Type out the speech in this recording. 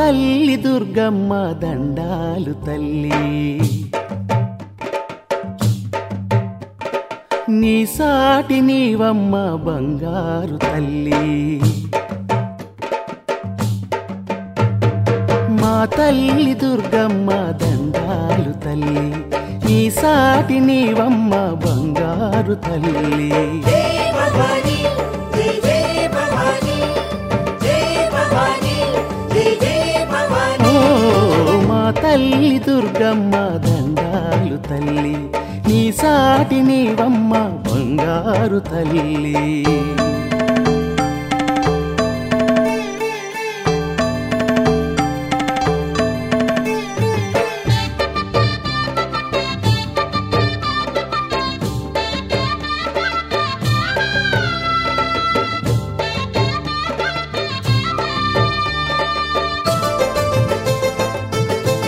తల్లి దుర్గమ్మ దండాలు తల్లి నీ సాటి నీవమ్మ బంగారు తల్లి మా తల్లి దుర్గమ్మ దండాలు తల్లి నీ సాటి నీవమ్మ బంగారు తల్లి జై భవాని జై జై భవాని జై భవాని జై జై భవాని ఓ మా తల్లి దుర్గమ్మ దండాలు తల్లి నీ సాటి నీవమ్మ బంగారు తల్లి